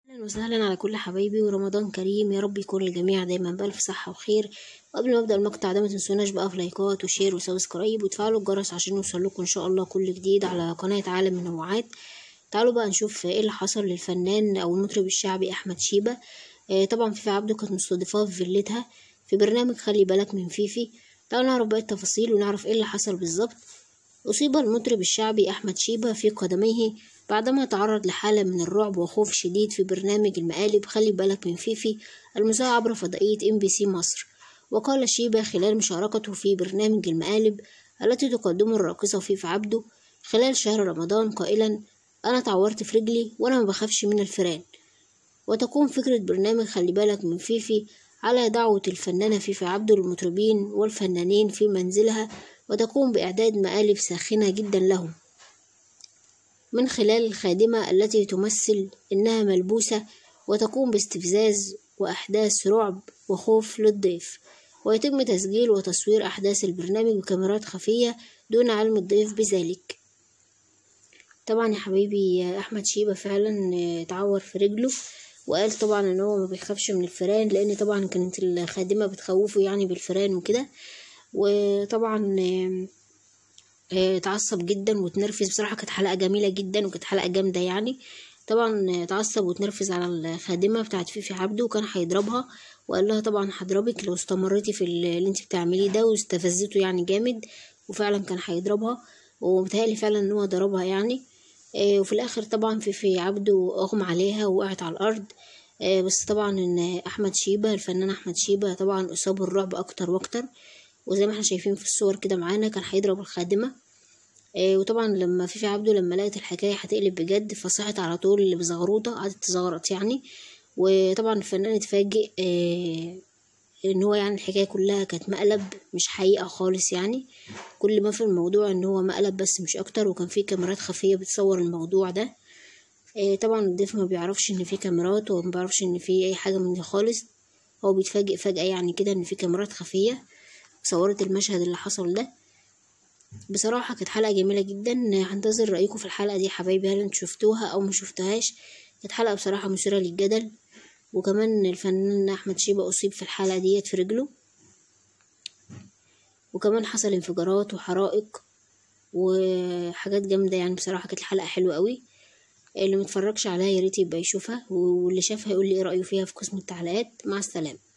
اهلا وسهلا على كل حبايبي ورمضان كريم يا رب يكون الجميع دايما بألف صحة وخير وقبل ما ابدا المقطع ده ما تنسوناش بقى في لايكات وشير وسبسكرايب وتفعلوا الجرس عشان يوصلكم ان شاء الله كل جديد على قناة عالم النوعات تعالوا بقى نشوف ايه اللي حصل للفنان او المطرب الشعبي احمد شيبة آه طبعا فيفي عبده كانت مستضيفاه في فيلتها في برنامج خلي بالك من فيفي تعالوا نعرف بقى التفاصيل ونعرف ايه اللي حصل بالظبط أصيب المطرب الشعبي أحمد شيبة في قدميه بعدما تعرض لحالة من الرعب وخوف شديد في برنامج المقالب خلي بالك من فيفي المذاع عبر فضائية ام بي سي مصر وقال شيبة خلال مشاركته في برنامج المقالب التي تقدمه الراقصة فيفي عبده خلال شهر رمضان قائلا أنا تعورت في رجلي وأنا ما بخافش من الفئران وتقوم فكرة برنامج خلي بالك من فيفي على دعوة الفنانة فيفي عبده للمطربين والفنانين في منزلها وتقوم بإعداد مقالب ساخنة جدا لهم من خلال الخادمة التي تمثل إنها ملبوسة وتقوم باستفزاز وأحداث رعب وخوف للضيف ويتم تسجيل وتصوير أحداث البرنامج بكاميرات خفية دون علم الضيف بذلك طبعا يا حبيبي أحمد شيبة فعلا اتعور في رجله وقال طبعا ان هو ما بيخافش من الفئران لان طبعا كانت الخادمه بتخوفه يعني بالفئران وكده وطبعا اتعصب جدا وتنرفز بصراحه كانت حلقه جميله جدا وكانت حلقه جامده يعني طبعا اتعصب وتنرفز على الخادمه بتاعت فيفي عبده وكان هيضربها وقال لها طبعا هضربك لو استمرتي في اللي انت بتعمليه ده واستفزته يعني جامد وفعلا كان هيضربها ومتهيألي فعلا ان هو ضربها يعني وفي الاخر طبعا فيفي عبده اغمى عليها ووقعت على الارض بس طبعا ان احمد شيبة الفنان احمد شيبة طبعا اصابه الرعب اكتر واكتر وزي ما احنا شايفين في الصور كده معانا كان هيضرب الخادمة وطبعا لما فيفي عبده لما لقت الحكاية هتقلب بجد فصحت على طول بزغروطة قعدت تزغرط يعني وطبعا الفنان اتفاجئ ان هو يعني الحكايه كلها كانت مقلب مش حقيقه خالص يعني كل ما في الموضوع ان هو مقلب بس مش اكتر وكان في كاميرات خفيه بتصور الموضوع ده طبعا الضيف ما بيعرفش ان في كاميرات وما بيعرفش ان في اي حاجه من دي خالص هو بيتفاجئ فجاه يعني كده ان في كاميرات خفيه صورت المشهد اللي حصل ده بصراحة كانت حلقة جميلة جدا هنتظر رأيكم في الحلقة دي حبايبي هل انتوا شفتوها او ما شفتوهاش كانت حلقة بصراحة مثيرة للجدل وكمان الفنان احمد شيبة اصيب في الحلقة ديت في رجله وكمان حصل انفجارات وحرائق وحاجات جامدة يعني بصراحة كانت الحلقة حلوة قوي اللي متفرجش عليها ياريت يبقى يشوفها واللي شافها يقول لي ايه رأيه فيها في قسم التعليقات مع السلامة